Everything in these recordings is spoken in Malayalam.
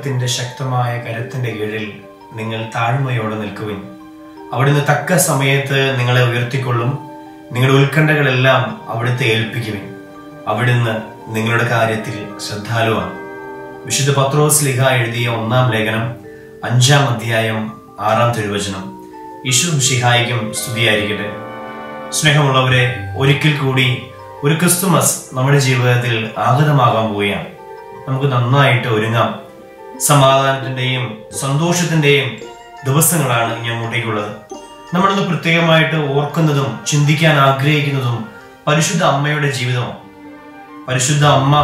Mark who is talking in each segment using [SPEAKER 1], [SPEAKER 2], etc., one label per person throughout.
[SPEAKER 1] ദൈവത്തിന്റെ ശക്തമായ കരുത്തിന്റെ കീഴിൽ നിങ്ങൾ താഴ്മയോടെ നിൽക്കുവിൻ അവിടുന്ന് തക്ക സമയത്ത് നിങ്ങളെ ഉയർത്തിക്കൊള്ളും നിങ്ങളുടെ ഉത്കണ്ഠകളെല്ലാം അവിടുത്തെ ഏൽപ്പിക്കുവിൻ അവിടുന്ന് നിങ്ങളുടെ കാര്യത്തിൽ ശ്രദ്ധാലുവാണ് വിശുദ്ധ പത്രോസ് ലിഹ എഴുതിയ ഒന്നാം ലേഖനം അഞ്ചാം അധ്യായം ആറാം തിരുവചനം യേശു ഷിഹായിക്കും സ്തുതിയായിരിക്കട്ടെ സ്നേഹമുള്ളവരെ ഒരിക്കൽ കൂടി ഒരു ക്രിസ്തുമസ് നമ്മുടെ ജീവിതത്തിൽ ആഗതമാകാൻ പോവുകയാണ് നമുക്ക് നന്നായിട്ട് ഒരുങ്ങാം സമാധാനത്തിന്റെയും സന്തോഷത്തിന്റെയും ദിവസങ്ങളാണ് ഇനി അങ്ങോട്ടേക്കുള്ളത് നമ്മളിന്ന് പ്രത്യേകമായിട്ട് ഓർക്കുന്നതും ചിന്തിക്കാൻ ആഗ്രഹിക്കുന്നതും പരിശുദ്ധ അമ്മയുടെ ജീവിതമാണ് പരിശുദ്ധ അമ്മ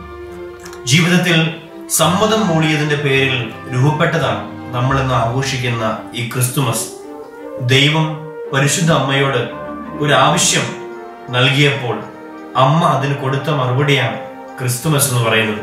[SPEAKER 1] ജീവിതത്തിൽ സമ്മതം മൂടിയതിന്റെ പേരിൽ രൂപപ്പെട്ടതാണ് നമ്മൾ ഇന്ന് ആഘോഷിക്കുന്ന ഈ ക്രിസ്തുമസ് ദൈവം പരിശുദ്ധ അമ്മയോട് ഒരു ആവശ്യം നൽകിയപ്പോൾ അമ്മ അതിന് കൊടുത്ത മറുപടിയാണ് ക്രിസ്തുമസ് എന്ന് പറയുന്നത്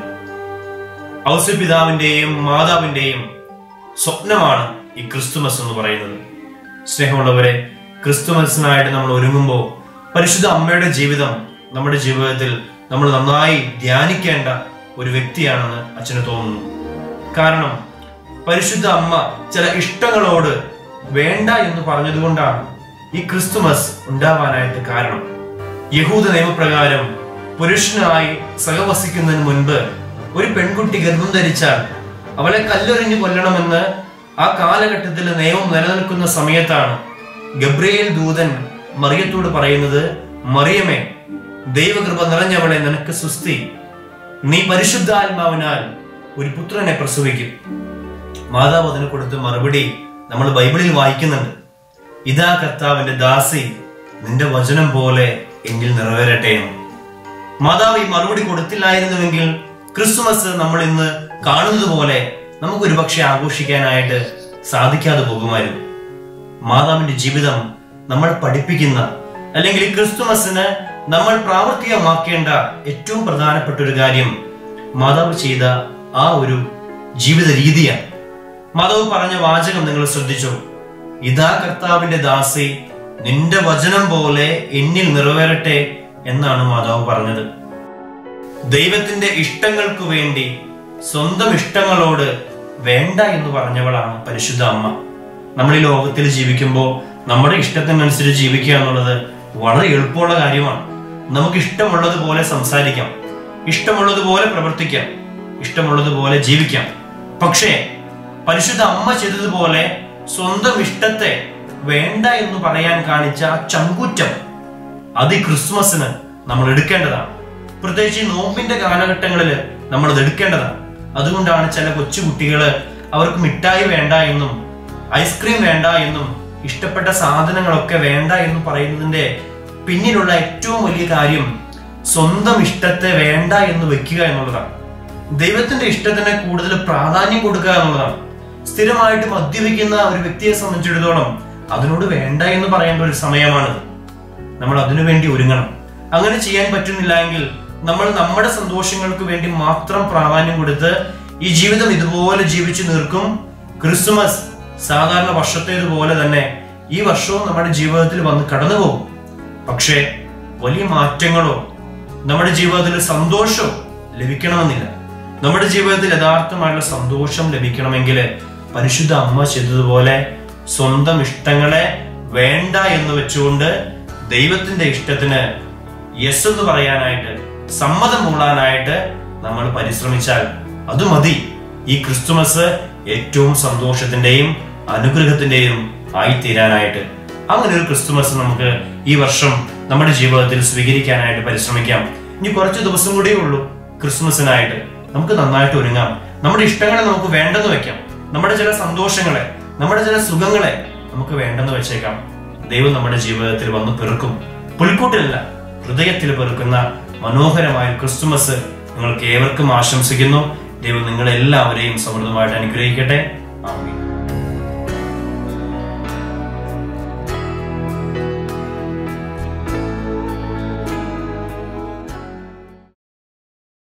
[SPEAKER 1] ഔസ്യപിതാവിന്റെയും മാതാവിന്റെയും സ്വപ്നമാണ് ഈ ക്രിസ്തുമസ് എന്ന് പറയുന്നത് സ്നേഹമുള്ളവരെ ക്രിസ്തുമസിനായിട്ട് നമ്മൾ ഒരുങ്ങുമ്പോൾ പരിശുദ്ധ അമ്മയുടെ ജീവിതം നമ്മുടെ ജീവിതത്തിൽ നമ്മൾ നന്നായി ധ്യാനിക്കേണ്ട ഒരു വ്യക്തിയാണെന്ന് അച്ഛന് തോന്നുന്നു കാരണം പരിശുദ്ധ അമ്മ ചില ഇഷ്ടങ്ങളോട് വേണ്ട എന്ന് പറഞ്ഞതുകൊണ്ടാണ് ഈ ക്രിസ്തുമസ് ഉണ്ടാവാനായിട്ട് കാരണം യഹൂദ നിയമപ്രകാരം പുരുഷനായി സഹവസിക്കുന്നതിന് മുൻപ് ഒരു പെൺകുട്ടി ഗർഭം ധരിച്ചാൽ അവളെ കല്ലെറിഞ്ഞു കൊല്ലണമെന്ന് ആ കാലഘട്ടത്തിൽ നിയമം നിലനിൽക്കുന്ന സമയത്താണ് ഗബ്രിയേൽ ദൂതൻ മറിയത്തോട് പറയുന്നത് മറിയമേ ദൈവകൃപ നിറഞ്ഞവളെ നിനക്ക് സുസ്തി നീ പരിശുദ്ധാത്മാവിനാൽ ഒരു പുത്രനെ പ്രസവിക്കും മാതാവ് അതിന് കൊടുത്ത മറുപടി നമ്മൾ ബൈബിളിൽ വായിക്കുന്നുണ്ട് ഇതാ കർത്താവിന്റെ ദാസി നിന്റെ വചനം പോലെ എങ്കിൽ നിറവേറട്ടെ എന്ന് മാതാവ് ഈ മറുപടി കൊടുത്തില്ലായിരുന്നുവെങ്കിൽ ക്രിസ്തുമസ് നമ്മൾ ഇന്ന് കാണുന്നത് പോലെ നമുക്ക് ഒരുപക്ഷെ ആഘോഷിക്കാനായിട്ട് സാധിക്കാതെ പോകുമായിരുന്നു മാതാവിന്റെ ജീവിതം നമ്മൾ പഠിപ്പിക്കുന്ന അല്ലെങ്കിൽ ഈ ക്രിസ്തുമസിന് നമ്മൾ പ്രാവർത്തികമാക്കേണ്ട ഏറ്റവും പ്രധാനപ്പെട്ട ഒരു കാര്യം മാതാവ് ചെയ്ത ആ ഒരു ജീവിത രീതിയാണ് മാതാവ് പറഞ്ഞ വാചകം നിങ്ങൾ ശ്രദ്ധിച്ചോ ഇതാ കർത്താവിന്റെ ദാസി നിന്റെ വചനം പോലെ എന്നിൽ നിറവേറട്ടെ എന്നാണ് മാതാവ് പറഞ്ഞത് ദൈവത്തിന്റെ ഇഷ്ടങ്ങൾക്ക് വേണ്ടി സ്വന്തം ഇഷ്ടങ്ങളോട് വേണ്ട എന്ന് പറഞ്ഞവളാണ് പരിശുദ്ധ അമ്മ നമ്മൾ ഈ ലോകത്തിൽ ജീവിക്കുമ്പോൾ നമ്മുടെ ഇഷ്ടത്തിനനുസരിച്ച് ജീവിക്കുക എന്നുള്ളത് വളരെ എളുപ്പമുള്ള കാര്യമാണ് നമുക്ക് ഇഷ്ടമുള്ളതുപോലെ സംസാരിക്കാം ഇഷ്ടമുള്ളതുപോലെ പ്രവർത്തിക്കാം ഇഷ്ടമുള്ളതുപോലെ ജീവിക്കാം പക്ഷേ പരിശുദ്ധ അമ്മ ചെയ്തതുപോലെ സ്വന്തം ഇഷ്ടത്തെ വേണ്ട എന്ന് പറയാൻ കാണിച്ച ആ ചങ്കൂറ്റം അത് ഈ ക്രിസ്മസിന് നമ്മൾ എടുക്കേണ്ടതാണ് പ്രത്യേകിച്ച് ഈ നോമ്പിന്റെ കാലഘട്ടങ്ങളിൽ നമ്മൾ അത് എടുക്കേണ്ടതാണ് അതുകൊണ്ടാണ് ചില കൊച്ചു കുട്ടികള് അവർക്ക് മിഠായി വേണ്ട എന്നും ഐസ്ക്രീം വേണ്ട എന്നും ഇഷ്ടപ്പെട്ട സാധനങ്ങളൊക്കെ വേണ്ട എന്ന് പറയുന്നതിന്റെ പിന്നിലുള്ള ഏറ്റവും വലിയ കാര്യം സ്വന്തം ഇഷ്ടത്തെ വേണ്ട എന്ന് വെക്കുക എന്നുള്ളതാണ് ദൈവത്തിന്റെ ഇഷ്ടത്തിന് കൂടുതൽ പ്രാധാന്യം കൊടുക്കുക എന്നുള്ളതാണ് സ്ഥിരമായിട്ട് മദ്യപിക്കുന്ന ഒരു വ്യക്തിയെ സംബന്ധിച്ചിടത്തോളം അതിനോട് വേണ്ട എന്ന് പറയേണ്ട ഒരു സമയമാണിത് നമ്മൾ അതിനുവേണ്ടി ഒരുങ്ങണം അങ്ങനെ ചെയ്യാൻ പറ്റുന്നില്ല എങ്കിൽ നമ്മൾ നമ്മുടെ സന്തോഷങ്ങൾക്ക് വേണ്ടി മാത്രം പ്രാധാന്യം കൊടുത്ത് ഈ ജീവിതം ഇതുപോലെ ജീവിച്ചു നിൽക്കും ക്രിസ്മസ് സാധാരണ വർഷത്തേതുപോലെ തന്നെ ഈ വർഷവും നമ്മുടെ ജീവിതത്തിൽ വന്ന് കടന്നു പോകും പക്ഷേ വലിയ മാറ്റങ്ങളോ നമ്മുടെ ജീവിതത്തിൽ സന്തോഷമോ ലഭിക്കണമെന്നില്ല നമ്മുടെ ജീവിതത്തിൽ യഥാർത്ഥമായുള്ള സന്തോഷം ലഭിക്കണമെങ്കിൽ പരിശുദ്ധ അമ്മ ചെയ്തതുപോലെ സ്വന്തം ഇഷ്ടങ്ങളെ വേണ്ട എന്ന് വെച്ചുകൊണ്ട് ദൈവത്തിന്റെ ഇഷ്ടത്തിന് യെസ് എന്ന് പറയാനായിട്ട് സമ്മതം മൂളാനായിട്ട് നമ്മൾ പരിശ്രമിച്ചാൽ അത് മതി ഈ ക്രിസ്തുമസ് ഏറ്റവും സന്തോഷത്തിന്റെയും അനുഗ്രഹത്തിന്റെയും ആയിത്തീരാനായിട്ട് അങ്ങനെ ഒരു ക്രിസ്തുമസ് നമുക്ക് ഈ വർഷം നമ്മുടെ ജീവിതത്തിൽ സ്വീകരിക്കാനായിട്ട് പരിശ്രമിക്കാം ഇനി കുറച്ച് ദിവസം കൂടിയേ ഉള്ളൂ ക്രിസ്മസിനായിട്ട് നമുക്ക് നന്നായിട്ട് ഒരുങ്ങാം നമ്മുടെ ഇഷ്ടങ്ങളെ നമുക്ക് വേണ്ടെന്ന് വെക്കാം നമ്മുടെ ചില സന്തോഷങ്ങളെ നമ്മുടെ ചില സുഖങ്ങളെ നമുക്ക് വേണ്ടെന്ന് വെച്ചേക്കാം ദൈവം നമ്മുടെ ജീവിതത്തിൽ വന്ന് പെറുക്കും പുൽക്കൂട്ടിലല്ല ഹൃദയത്തിൽ പെറുക്കുന്ന മനോഹരമായ ഒരു ക്രിസ്തുമസ് നിങ്ങൾക്ക് ഏവർക്കും ആശംസിക്കുന്നു ദൈവം നിങ്ങളെല്ലാവരെയും സമൃദ്ധമായിട്ട് അനുഗ്രഹിക്കട്ടെ ആമീൻ